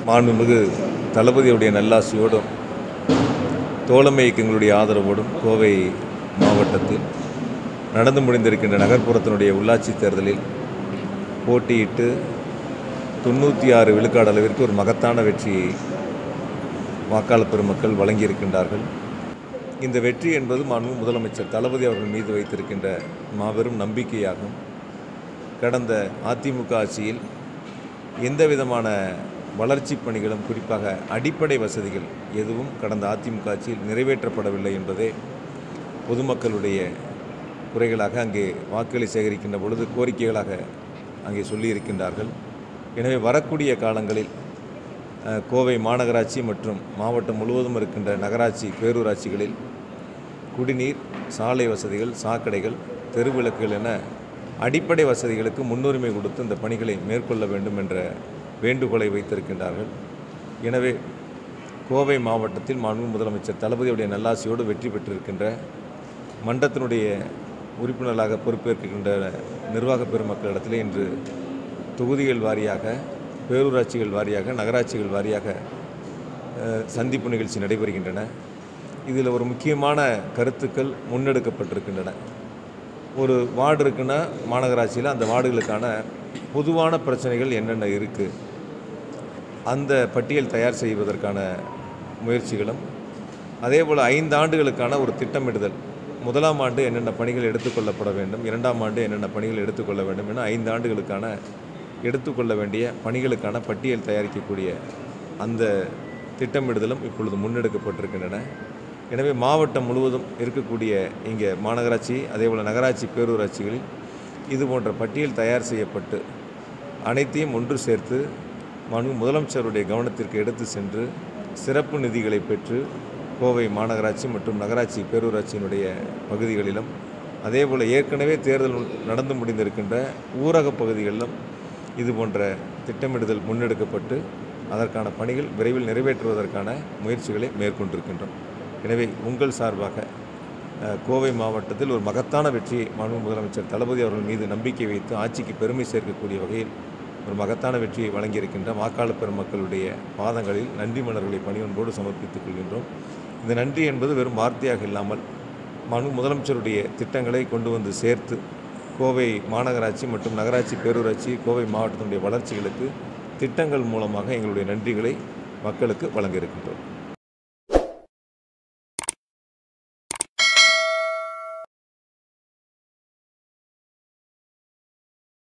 மாண்புமிகு தளபதியுடைய நல்லாசியோடும் தோழமை இயக்கங்களுடைய ஆதரவோடும் கோவை மாவட்டத்தில் நடந்து முடிந்திருக்கின்ற நகர்ப்புறத்தினுடைய உள்ளாட்சி தேர்தலில் போட்டியிட்டு தொண்ணூற்றி ஆறு விழுக்காடு அளவிற்கு ஒரு மகத்தான வெற்றியை வாக்காளர் பெருமக்கள் வழங்கியிருக்கின்றார்கள் இந்த வெற்றி என்பது மாண்பு முதலமைச்சர் தளபதி அவர்கள் மீது வைத்திருக்கின்ற மாபெரும் நம்பிக்கையாகும் கடந்த அதிமுக ஆட்சியில் எந்த விதமான வளர்ச்சி பணிகளும் குறிப்பாக அடிப்படை வசதிகள் எதுவும் கடந்த அதிமுக ஆட்சியில் நிறைவேற்றப்படவில்லை என்பதே பொதுமக்களுடைய குறைகளாக அங்கே வாக்குகளை சேகரிக்கின்ற பொழுது கோரிக்கைகளாக அங்கே சொல்லியிருக்கின்றார்கள் எனவே வரக்கூடிய காலங்களில் அஹ், கோவை மாநகராட்சி மற்றும் மாவட்டம் முழுவதும் இருக்கின்ற நகராட்சி பேரூராட்சிகளில் குடிநீர் சாலை வசதிகள் சாக்கடைகள் தெருவிளக்குகள் என அடிப்படை வசதிகளுக்கு முன்னுரிமை கொடுத்து இந்த பணிகளை மேற்கொள்ள வேண்டும் என்ற வேண்டுகோளை வைத்திருக்கின்றார்கள் எனவே கோவை மாவட்டத்தில் மாண்பு முதலமைச்சர் தளபதியுடைய நல்லாசியோடு வெற்றி பெற்றிருக்கின்ற மன்றத்தினுடைய உறுப்பினர்களாக பொறுப்பேற்கின்ற நிர்வாக பெருமக்களிடத்திலே இன்று தொகுதிகள் வாரியாக பேரூராட்சிகள் வாரியாக நகராட்சிகள் வாரியாக அஹ், சந்திப்பு நிகழ்ச்சி நடைபெறுகின்றன இதில் ஒரு முக்கியமான கருத்துக்கள் முன்னெடுக்கப்பட்டிருக்கின்றன ஒரு வார்டு இருக்குன்னா மாநகராட்சியில் அந்த வார்டுகளுக்கான பொதுவான பிரச்சனைகள் என்னென்ன இருக்குது அந்த பட்டியல் தயார் செய்வதற்கான முயற்சிகளும் அதே போல் ஐந்து ஆண்டுகளுக்கான ஒரு திட்டமிடுதல் முதலாம் ஆண்டு என்னென்ன பணிகள் எடுத்துக்கொள்ளப்பட வேண்டும் இரண்டாம் ஆண்டு என்னென்ன பணிகள் எடுத்துக்கொள்ள வேண்டும் என ஐந்து ஆண்டுகளுக்கான எடுத்துக்கொள்ள வேண்டிய பணிகளுக்கான பட்டியல் தயாரிக்கக்கூடிய அந்த திட்டமிடுதலும் இப்பொழுது முன்னெடுக்கப்பட்டிருக்கின்றன எனவே மாவட்டம் முழுவதும் இருக்கக்கூடிய இங்கே மாநகராட்சி அதேபோல் நகராட்சி பேரூராட்சிகளில் இது போன்ற பட்டியல் தயார் செய்யப்பட்டு அனைத்தையும் ஒன்று சேர்த்து மனு முதலமைச்சருடைய கவனத்திற்கு எடுத்து சென்று சிறப்பு நிதிகளை பெற்று கோவை மாநகராட்சி மற்றும் நகராட்சி பேரூராட்சியினுடைய பகுதிகளிலும் அதேபோல் ஏற்கனவே தேர்தல் நடந்து முடிந்திருக்கின்ற ஊரக பகுதிகளிலும் இது போன்ற திட்டமிடுதல் முன்னெடுக்கப்பட்டு அதற்கான பணிகள் விரைவில் நிறைவேற்றுவதற்கான முயற்சிகளை மேற்கொண்டிருக்கின்றோம் எனவே உங்கள் சார்பாக அஹ், கோவை மாவட்டத்தில் ஒரு மகத்தான வெற்றியை மாண்பு முதலமைச்சர் தளபதி அவர்கள் மீது நம்பிக்கை வைத்து ஆட்சிக்கு பெருமை சேர்க்கக்கூடிய வகையில் ஒரு மகத்தான வெற்றியை வழங்கியிருக்கின்ற வாக்காளர் பெருமக்களுடைய பாதங்களில் நன்றி மலர்களை பணிவன்போடு சமர்ப்பித்துக் கொள்கின்றோம் இந்த நன்றி என்பது வெறும் வார்த்தையாக இல்லாமல் மனு முதலமைச்சருடைய திட்டங்களை கொண்டு வந்து சேர்த்து கோவை மாநகராட்சி மற்றும் நகராட்சி பேரூராட்சி கோவை மாவட்டத்தினுடைய வளர்ச்சிகளுக்கு திட்டங்கள் மூலமாக எங்களுடைய நன்றிகளை மக்களுக்கு வழங்க இருக்கின்றோம்